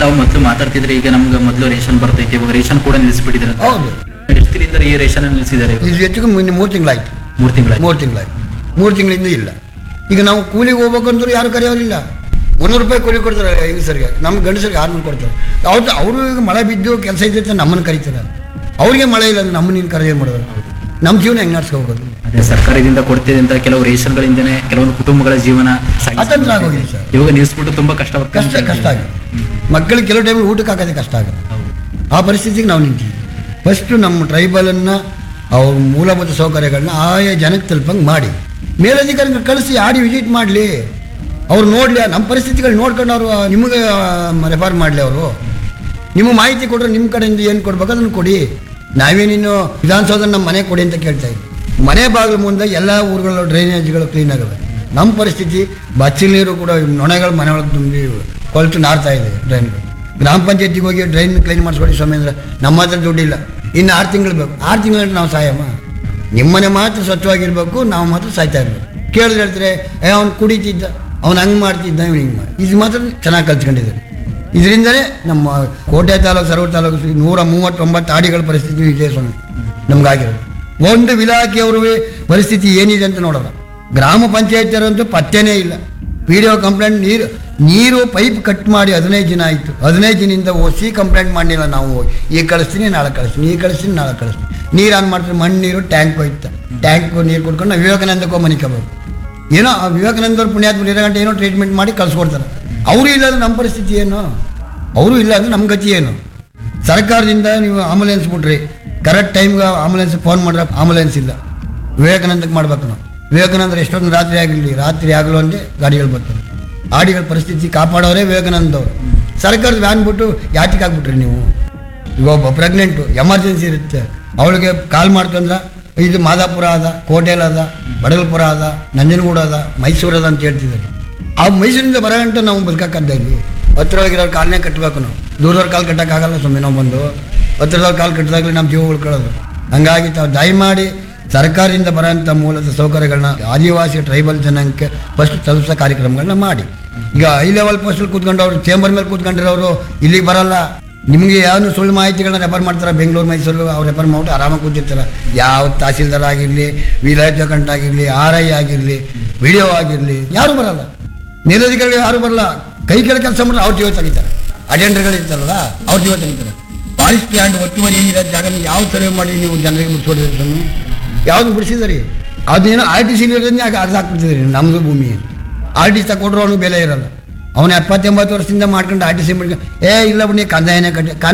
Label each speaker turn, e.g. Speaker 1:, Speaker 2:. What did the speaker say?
Speaker 1: ತಾವು ಮೊದಲು ಮಾತಾಡ್ತಿದ್ರೆ ಈಗ ನಮ್ಗೆ ಮೊದಲು ರೇಷನ್ ಬರ್ತೈತೆ ಇವಾಗ ರೇಷನ್ ಕೂಡ ನಿಲ್ಲಿಸ್ಬಿಟ್ಟಿದ್ರೆ ಅಂತ.
Speaker 2: ಹೌದು
Speaker 1: ಎಷ್ಟು ದಿನದಿಂದ ಈ ರೇಷನ್ ನಿಲ್ಲಿಸಿದ್ದಾರೆ ಇವ್ರು?
Speaker 2: ಇದು ಹೆಚ್ಚಿಗೆ ಮುನ್ನ ಮೂರು ತಿಂಗಳಾಯ್ತು
Speaker 1: ಮೂರು ತಿಂಗಳ
Speaker 2: ಮೂರು ತಿಂಗಳಾಯ್ತು ಮೂರು ತಿಂಗಳಿಂದ ಇಲ್ಲ ಈಗ ನಾವು ಕೂಲಿಗೆ ಹೋಗ್ಬೇಕಂದ್ರೂ ಯಾರು ಕರೆಯೋರಿಲ್ಲ ಮುನ್ನೂರು ರೂಪಾಯಿ ಕೂಲಿ ಕೊಡ್ತಾರೆ ಹೆಂಗಸರಿಗೆ ನಮ್ಮ ಗಂಡಸರಿಗೆ ಆರ್ನೂರು ಕೊಡ್ತಾರೆ ಅವ್ರು ಅವರು ಈಗ ಮಳೆ ಬಿದ್ದು ಕೆಲಸ ಇದ್ದೈತೆ ನಮ್ಮನ್ನು ಕರೀತಾರೆ ಅವ್ರಿಗೆ ಮಳೆ ಇಲ್ಲ ಅಂದ್ರೆ ನಮ್ಮನ್ನ ನೀನು ಕರೆಯೋ ಮಾಡೋದು ನಮ್ಮ ಜೀವನ ಹೆಂಗೆ ನಡ್ಸ್ಕೊ ಹೋಗೋದು
Speaker 1: ಅದೇ ಸರ್ಕಾರದಿಂದ ಕೊಡ್ತಿದೆ ಅಂತ ಕೆಲವು ರೇಷನ್ಗಳಿಂದನೇ ಕೆಲವೊಂದು ಕುಟುಂಬಗಳ ಜೀವನ ಸಾಗಿಸ್ತಾ
Speaker 2: ಅತಂತ್ರ ಆಗೋಗಿದೆ ಸರ್
Speaker 1: ಇವಾಗ ನಿಲ್ಲಿಸ್ಬಿಟ್ಟು ತುಂಬಾ ಕಷ್ಟವಾಗ್ತದೆ
Speaker 2: ಕಷ್ಟ ಕಷ್ಟ ಆಗಿದೆ ಮಕ್ಕಳಿಗೆ ಕೆಲವು ಟೈಮ್ ಊಟಕ್ಕೆ ಹಾಕೋದೇ ಕಷ್ಟ ಆಗುತ್ತೆ ಆ ಪರಿಸ್ಥಿತಿಗೆ ನಾವು ನಿಂತಿದ್ದೀವಿ ಫಸ್ಟು ನಮ್ಮ ಟ್ರೈಬಲನ್ನು ಅವ್ರ ಮೂಲಭೂತ ಸೌಕರ್ಯಗಳನ್ನ ಆಯಾ ಜನಕ್ಕೆ ತಲುಪಂಗೆ ಮಾಡಿ ಮೇಲಧಿಕಾರಿಗಳು ಕಳಿಸಿ ಆಡಿ ವಿಸಿಟ್ ಮಾಡಲಿ ಅವ್ರು ನೋಡಲಿ ನಮ್ಮ ಪರಿಸ್ಥಿತಿಗಳು ನೋಡ್ಕೊಂಡು ಅವರು ನಿಮಗೆ ರೆಫರ್ ಮಾಡಲಿ ಅವರು ನಿಮ್ಮ ಮಾಹಿತಿ ಕೊಟ್ಟರೆ ನಿಮ್ಮ ಕಡೆಯಿಂದ ಏನು ಕೊಡ್ಬೇಕು ಅದನ್ನು ಕೊಡಿ ನಾವೇನಿನ್ನು ವಿಧಾನಸೌಧ ನಮ್ಮ ಮನೆ ಕೊಡಿ ಅಂತ ಕೇಳ್ತಾ ಇದ್ವಿ ಮನೆ ಬಾಗಿಲು ಮುಂದೆ ಎಲ್ಲ ಊರುಗಳ ಡ್ರೈನೇಜ್ಗಳು ಕ್ಲೀನ್ ಆಗವೆ ನಮ್ಮ ಪರಿಸ್ಥಿತಿ ಬಚ್ಚಲ್ ನೀರು ಕೂಡ ನೊಣಗಳು ಮನೆ ಒಳಗೆ ತುಂಬಿ ಕೊಳ್ತು ನಾರ್ತಾ ಇದೆ ಡ್ರೈನ್ಗಳು ಗ್ರಾಮ ಪಂಚಾಯತಿಗೆ ಹೋಗಿ ಡ್ರೈನ್ ಕ್ಲೀನ್ ಮಾಡಿಸ್ಕೊಡಿ ಸ್ವಾಮಿ ಅಂದ್ರೆ ನಮ್ಮ ಹತ್ರ ದುಡ್ಡಿಲ್ಲ ಇನ್ನು ಆರು ತಿಂಗಳು ಬೇಕು ಆರು ತಿಂಗಳಲ್ಲಿ ನಾವು ಸಾಯಮ್ಮ ನಿಮ್ಮನೆ ಮಾತ್ರ ಸ್ವಚ್ಛವಾಗಿರ್ಬೇಕು ನಾವು ಮಾತ್ರ ಸಾಯ್ತಾ ಇರ್ಬೇಕು ಕೇಳಿದ್ರೆ ಹೇಳ್ತಾರೆ ಏ ಅವ್ನು ಕುಡಿತಿದ್ದ ಅವ್ನು ಹಂಗೆ ಮಾಡ್ತಿದ್ದ ಇವ್ನು ಹಿಂಗೆ ಮಾಡಿ ಇದು ಮಾತ್ರ ಚೆನ್ನಾಗಿ ಕಲ್ತ್ಕೊಂಡಿದ್ದಾರೆ ಇದರಿಂದಲೇ ನಮ್ಮ ಕೋಟೆ ತಾಲೂಕು ಸರ್ವ ತಾಲೂಕು ನೂರ ಮೂವತ್ತೊಂಬತ್ತು ಆಡಿಗಳ ಪರಿಸ್ಥಿತಿ ಇದೆ ಸ್ವಾಮಿ ನಮ್ಗಾಗಿರೋದು ಒಂದು ಇಲಾಖೆಯವರು ಪರಿಸ್ಥಿತಿ ಏನಿದೆ ಅಂತ ನೋಡೋಣ ಗ್ರಾಮ ಪಂಚಾಯತಿಯರಂತೂ ಪತ್ತೆನೇ ಇಲ್ಲ ಪಿ ಡಿ ಒ ಕಂಪ್ಲೇಂಟ್ ನೀರು ನೀರು ಪೈಪ್ ಕಟ್ ಮಾಡಿ ಹದಿನೈದು ದಿನ ಆಯಿತು ಹದಿನೈದು ದಿನದಿಂದ ಓಸಿ ಕಂಪ್ಲೇಂಟ್ ಮಾಡಿಲ್ಲ ನಾವು ಈಗ ಕಳಿಸ್ತೀನಿ ನಾಳೆ ಕಳಿಸ್ತೀನಿ ಈಗ ಕಳಿಸ್ತೀನಿ ನಾಳೆ ಕಳಿಸ್ತೀನಿ ನೀರು ಆನ್ ಮಾಡ್ತಾರೆ ಮಣ್ಣು ನೀರು ಟ್ಯಾಂಕ್ ಹೋಯ್ತು ಟ್ಯಾಂಕ್ ನೀರು ಕುಡ್ಕೊಂಡು ನಾವು ವಿವೇಕಾನಂದಕ್ಕೋ ಮನಿಕೋಬೇಕು ಏನೋ ಆ ವಿವೇಕಾನಂದವ್ರ ಪುಣ್ಯಾತ್ಮ ಇರೋ ಗಂಟೆ ಏನೋ ಟ್ರೀಟ್ಮೆಂಟ್ ಮಾಡಿ ಕಳ್ಸ್ಕೊಡ್ತಾರೆ ಅವರು ಇಲ್ಲ ಅಂದ್ರೆ ನಮ್ಮ ಪರಿಸ್ಥಿತಿ ಏನು ಅವರು ಇಲ್ಲ ಅಂದ್ರೆ ನಮ್ಮ ಗತಿ ಏನು ಸರ್ಕಾರದಿಂದ ನೀವು ಆಂಬುಲೆನ್ಸ್ ಬಿಟ್ರಿ ಕರೆಕ್ಟ್ ಟೈಮ್ಗೆ ಆಂಬುಲೆನ್ಸ್ ಫೋನ್ ಮಾಡ್ರೆ ಆಂಬುಲೆನ್ಸ್ ಇಲ್ಲ ವಿವೇಕಾನಂದಕ್ಕೆ ಮಾಡ್ಬೇಕು ನಾವು ವಿವೇಕಾನಂದ್ರ ಎಷ್ಟೊಂದು ರಾತ್ರಿ ಆಗಿರಲಿ ರಾತ್ರಿ ಆಗಲು ಅಂದರೆ ಗಾಡಿಗಳು ಬರ್ತವೆ ಆಡಿಗಳ ಪರಿಸ್ಥಿತಿ ಕಾಪಾಡೋರೇ ವಿವೇಕಾನಂದವ್ರು ಸರ್ಕಾರದ ವ್ಯಾನ್ ಬಿಟ್ಟು ಯಾತಿಗೆ ಹಾಕ್ಬಿಟ್ರಿ ನೀವು ಈಗ ಒಬ್ಬ ಪ್ರೆಗ್ನೆಂಟು ಎಮರ್ಜೆನ್ಸಿ ಇರುತ್ತೆ ಅವಳಿಗೆ ಕಾಲ್ ಮಾಡ್ಕೊಂಡ್ರೆ ಇದು ಮಾದಾಪುರ ಅದ ಕೋಟೆಲ್ ಅದ ಬಡಗಲ್ಪುರ ಅದ ನಂಜನಗೂಡು ಅದ ಮೈಸೂರು ಅದ ಅಂತ ಹೇಳ್ತಿದ್ದಾರೆ ಆ ಮೈಸೂರಿಂದ ಬರೋಗಂಟ ನಾವು ಬದುಕಕ್ಕಂತ ಇಲ್ಲಿ ಹತ್ತಿರವಾಗಿರೋರು ಕಾಲನೇ ಕಟ್ಟಬೇಕು ನಾವು ದೂರದವ್ರ ಕಾಲು ಕಟ್ಟಕ್ಕಾಗಲ್ಲ ಸುಮ್ಮನೆ ನಾವು ಬಂದು ಹತ್ತಿರದವ್ರ ಕಾಲು ಕಟ್ಟಿದಾಗಲೇ ನಮ್ಮ ಜೀವ ಉಳ್ಕೊಳ್ಳೋದು ಹಂಗಾಗಿ ತಾವು ದಯಮಾಡಿ ಸರ್ಕಾರದಿಂದ ಬರೋಂಥ ಮೂಲದ ಸೌಕರ್ಯಗಳನ್ನ ಆದಿವಾಸಿ ಟ್ರೈಬಲ್ ಜನಾಂಗಕ್ಕೆ ಫಸ್ಟ್ ತಲುಪಿಸೋ ಕಾರ್ಯಕ್ರಮಗಳನ್ನ ಮಾಡಿ ಈಗ ಹೈ ಲೆವೆಲ್ ಪೋಸ್ಟಲ್ಲಿ ಕೂತ್ಕೊಂಡವ್ರು ಚೇಂಬರ್ ಮೇಲೆ ಕೂತ್ಕೊಂಡಿರೋರು ಇಲ್ಲಿಗೆ ಬರಲ್ಲ ನಿಮಗೆ ಯಾವ ಸುಳ್ಳು ಮಾಹಿತಿಗಳನ್ನ ರೆಫರ್ ಮಾಡ್ತಾರೆ ಬೆಂಗಳೂರು ಮೈಸೂರು ಅವ್ರು ರೆಫರ್ ಮಾಡ್ಬಿಟ್ಟು ಆರಾಮಾಗಿ ಕೂತಿರ್ತಾರೆ ಯಾವ ತಹಸೀಲ್ದಾರ್ ಆಗಿರಲಿ ವಿಲೇಜ್ ಅಕೌಂಟ್ ಆಗಿರಲಿ ಆರ್ ಐ ಆಗಿರಲಿ ವಿ ಡಿ ಒ ಆಗಿರಲಿ ಯಾರು ಬರಲ್ಲ ಮೇಲಧಿಕಾರಿಗಳು ಯಾರು ಬರಲ್ಲ ಕೈ ಕೆಳ ಕೆಲಸ ಮಾಡಿದ್ರೆ ಅವ್ರ ಜೀವ ತೆಗಿತಾರೆ ಅಟೆಂಡರ್ಗಳು ಇರ್ತಾರಲ್ಲ ಅವ್ರ ಜೀವ ತೆಗಿತಾರೆ ಫಾರೆಸ್ಟ್ ಲ್ಯಾಂಡ್ ಒತ್ತುವರಿ ಏನಿದೆ ಜಾಗ ಯಾವ ಸರ್ವೆ ಮಾಡಿ ನೀವು ಜನರಿಗೆ ಮುಗಿಸ್ಕೊಡಿದ್ರೆ ಯಾವುದು ಬಿಡಿಸಿದ್ರಿ ಅದೇನೋ ಆರ್ ಟಿ ಸಿ ಇರೋದನ್ನೇ ಆಗ ಅರ್ಧ ಹಾಕ್ಬಿಡ್ತಿದ್ರಿ ನಮ್ಮದು ಭೂಮಿ ಆರ್ ಟಿ ಸಿ ತಗೊಂಡ್ರು ಅವ್ನಿಗೆ ಬೆಲೆ ಇರಲ್ಲ ಅವನು ಎಪ್ಪತ್ತೆಂಬತ್ತು ವರ್ಷದಿಂದ ಮಾಡ್ಕೊಂಡು ಆರ್ ಟಿ ಸಿ ಮಾಡ್ಕೊಂಡು ಏ ಇಲ್ಲ ಬನ್ನಿ ಕಂದಾಯನೇ ಕಟ್ಟಿ